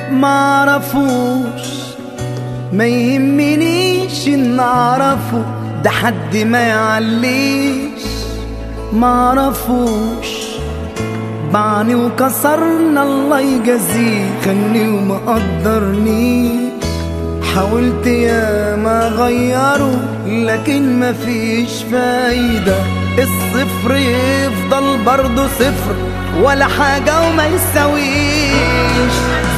معرفوش ما يهمنيش ان اعرفه ده حد ما يعليش معرفوش باعني وكسرنا الله يجازيه خلني وما قدرنيش حاولت يا ما غيره لكن مفيش فايدة الصفر يفضل برضه صفر ولا حاجة وما يساويش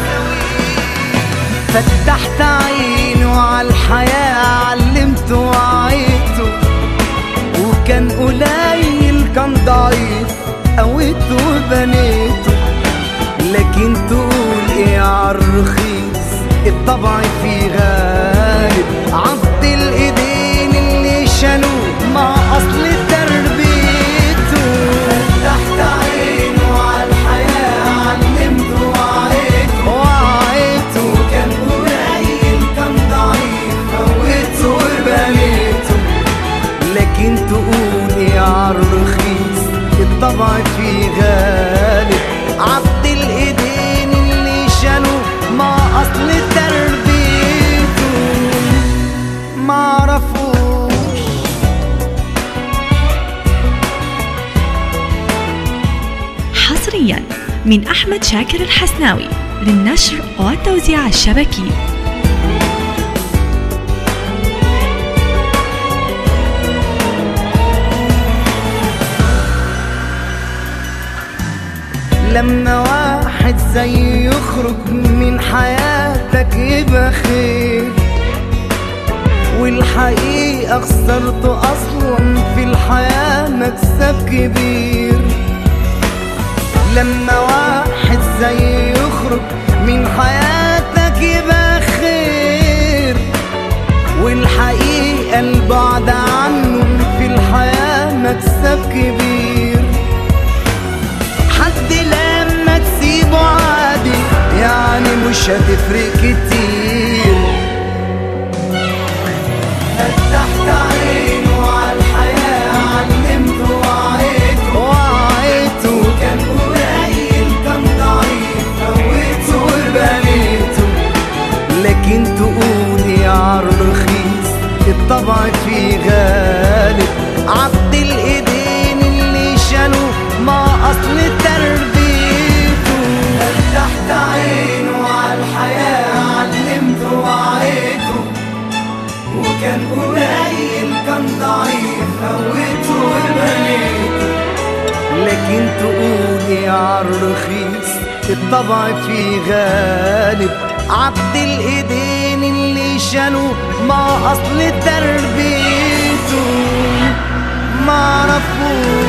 فتحت عينه على الحياة علمته وعيته وكان قليل كان ضعيف قويته وبنيته لكن تقول ايه عالرخيص الطبع فيه غالب عض الايدين اللي شالوه مع اصل تربيته فتحت عينه على الحياة علمته وعيته وعيته كان قليل كان ضعيف قويته وبنيته لكن تقول ايه عالرخيص الطبع فيه غالب عبد الايدين اللي شالوه مع اصل تربيته معرفوش حصريا من أحمد شاكر الحسناوي للنشر والتوزيع الشبكي لما واحد زي يخرج من حياتك يبقى خير والحقيقة خسرته أصلا في الحياة مكسب كبير لما واحد زي يخرج من حياتك يبقى خير والحقيقة البعد عنه في الحياة مكسب كبير حد لما تسيبه عادي يعني مش هتفرق كتير فتحت عينه على الحياة علمته وعيته وعيته كان قليل كان ضعيف قويته وبنيته لكن تقولي عالرخيص الطبع فيه غالب عبد الايدين اللي شالوه مع اصل تربيته فتحت عينه على الحياة علمته وعيته وكان قليل كان ضعيف قويته وبنيته لكن تقولي عالرخيص الطبع فيه غالب عبد الايدين اللي شالوه مع اصل تربيته معرفوش